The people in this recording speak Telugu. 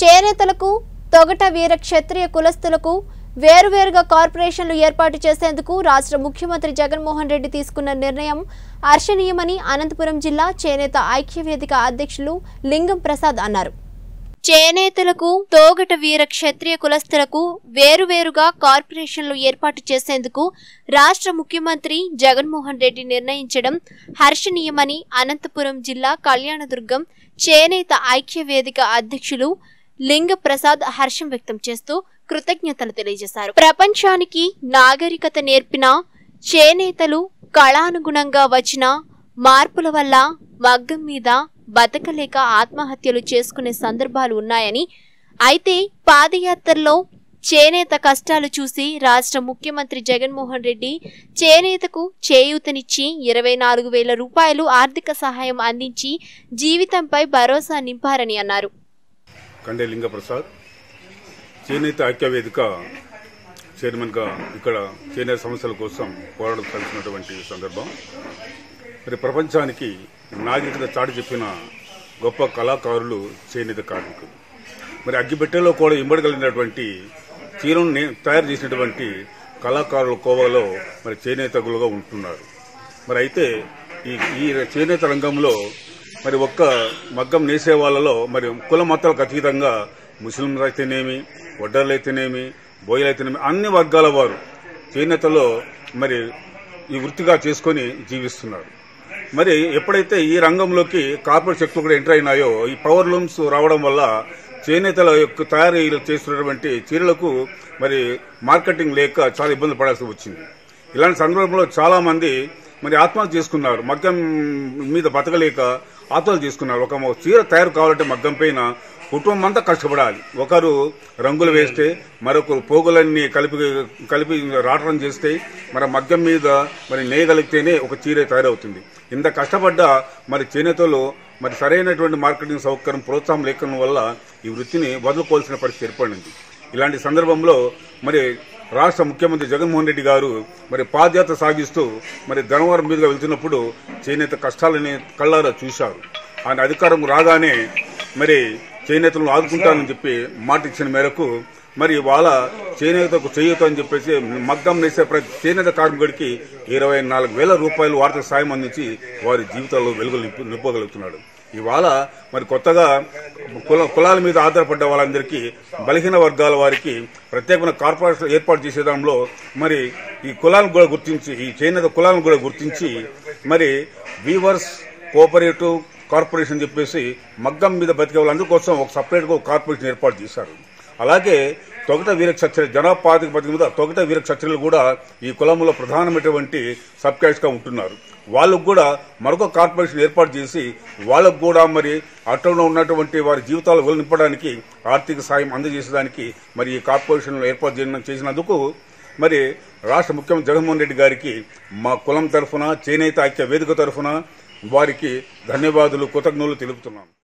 చేనేతలకు తొగట వీర క్షత్రియ కులస్తులకు వేరువేరుగా కార్పొరేషన్లు ఏర్పాటు చేసేందుకు రాష్ట్ర ముఖ్యమంత్రి జగన్మోహన్ రెడ్డి తీసుకున్న నిర్ణయం హర్షణీయమని అనంతపురం జిల్లా చేనేత ఐక్యవేదిక అధ్యక్షులు లింగం ప్రసాద్ అన్నారు చేనేతలకు తోగట వీర క్షత్రియ కులస్తులకు వేరువేరుగా కార్పొరేషన్లు ఏర్పాటు చేసేందుకు రాష్ట్ర ముఖ్యమంత్రి జగన్మోహన్ రెడ్డి నిర్ణయించడం హర్షణీయమని అనంతపురం జిల్లా కళ్యాణదుర్గం చేనేత ఐక్య వేదిక అధ్యక్షులు లింగ ప్రసాద్ హర్షం వ్యక్తం చేస్తూ కృతజ్ఞతలు తెలియజేశారు ప్రపంచానికి నాగరికత నేర్పిన చేనేతలు కళానుగుణంగా వచ్చిన మార్పుల వల్ల మగ్గం మీద బతకలేక ఆత్మహత్యలు చేసుకునే సందర్భాలు ఉన్నాయని అయితే పాదయాత్రలో చేనేత కష్టాలు చూసి రాష్ట్ర ముఖ్యమంత్రి జగన్మోహన్ రెడ్డి చేనేతకు చేయూతనిచ్చి ఇరవై నాలుగు వేల రూపాయలు ఆర్థిక సహాయం అందించి జీవితంపై భరోసా నింపారని అన్నారు కండే లింగప్రసాద్ చేనేత ఐక్యవేదిక చైర్మన్గా ఇక్కడ చేనేత సమస్యల కోసం పోరాటం కలిసినటువంటి సందర్భం మరి ప్రపంచానికి నాగరికత చాటి చెప్పిన గొప్ప కళాకారులు చేనేత కార్మికులు మరి అగ్గిపెట్టెలో కూడా ఇమ్మడగలిగినటువంటి చీరను నే- తయారు చేసినటువంటి కళాకారుల కోవలో మరి చేనేతగులుగా ఉంటున్నారు మరి అయితే ఈ ఈ చేనేత రంగంలో మరి ఒక్క మగ్గం నేసే వాళ్ళలో మరి కుల మతాలకు అతీతంగా ముస్లింలు అయితేనేమి వడ్డర్లు అయితేనేమి బోయలు అయితేనేమి అన్ని వర్గాల వారు చేనేతలో మరి ఈ వృత్తిగా చేసుకొని జీవిస్తున్నారు మరి ఎప్పుడైతే ఈ రంగంలోకి కార్పొరేట్ శక్తులు కూడా ఎంటర్ అయినాయో ఈ పవర్ లూమ్స్ రావడం వల్ల చేనేతల యొక్క తయారీ చేస్తున్నటువంటి చీరలకు మరి మార్కెటింగ్ లేక చాలా ఇబ్బంది పడాల్సి వచ్చింది ఇలాంటి సందర్భంలో చాలా మంది మరి ఆత్మహత్య చేసుకున్నారు మగ్గం మీద బతకలేక ఆత్మహత్య చేసుకున్నారు ఒక చీర తయారు కావాలంటే మగ్గం పైన కుటుంబం అంతా కష్టపడాలి ఒకరు రంగులు వేస్తే మరొకరు పోగులన్నీ కలిపి కలిపి రాటడం చేస్తే మరి మగ్గం మీద మరి నేయగలిగితేనే ఒక చీర తయారవుతుంది ఇంత కష్టపడ్డ మరి చేనేతలు మరి సరైనటువంటి మార్కెటింగ్ సౌకర్యం ప్రోత్సాహం లేకపోవడం వల్ల ఈ వృత్తిని వదులుకోవాల్సిన పరిస్థితి ఏర్పడింది ఇలాంటి సందర్భంలో మరి రాష్ట్ర ముఖ్యమంత్రి జగన్మోహన్ రెడ్డి గారు మరి పాదయాత్ర సాగిస్తూ మరి ధనవరం మీదుగా వెళ్తున్నప్పుడు చేనేత కష్టాలని కళ్ళారా చూశారు ఆయన అధికారం రాగానే మరి చేనేతలను ఆదుకుంటానని చెప్పి మాట ఇచ్చిన మేరకు మరి వాళ్ళ చేనేతకు చేయూత అని చెప్పేసి మగ్గం నేసే ప్రతి చేనేత కార్మికుడికి ఇరవై నాలుగు వేల రూపాయలు ఆర్థిక సాయం అందించి వారి జీవితాల్లో వెలుగులు నింపు నింపగలుగుతున్నాడు ఇవాళ మరి కొత్తగా కుల కులాల మీద ఆధారపడ్డ వాళ్ళందరికీ బలహీన వర్గాల వారికి ప్రత్యేకమైన కార్పొరేషన్ ఏర్పాటు చేసే దానిలో మరి ఈ కులాలను కూడా గుర్తించి ఈ చేనేత కులాలను కూడా గుర్తించి మరి వీవర్స్ కోఆపరేటివ్ కార్పొరేషన్ చెప్పేసి మగ్గం మీద బతికే వాళ్ళందరి కోసం ఒక సపరేట్గా ఒక కార్పొరేషన్ ఏర్పాటు చేశారు అలాగే తొగట వీర క్షత్రియ జనాపాతిక పథకం మీద తొగట వీర క్షత్రియులు కూడా ఈ కులంలో ప్రధానమైనటువంటి సబ్ గా ఉంటున్నారు వాళ్ళకు కూడా మరొక కార్పొరేషన్ ఏర్పాటు చేసి వాళ్ళకు కూడా మరి అట్టలో ఉన్నటువంటి వారి జీవితాలు వెలు నింపడానికి ఆర్థిక సాయం అందజేసేదానికి మరి ఈ కార్పొరేషన్ ఏర్పాటు చేయడం- చేసినందుకు మరి రాష్ట్ర ముఖ్యమంత్రి జగన్మోహన్ రెడ్డి గారికి మా కులం తరఫున చేనేత ఐక్య వేదిక తరఫున వారికి ధన్యవాదాలు కృతజ్ఞతలు తెలుపుతున్నాను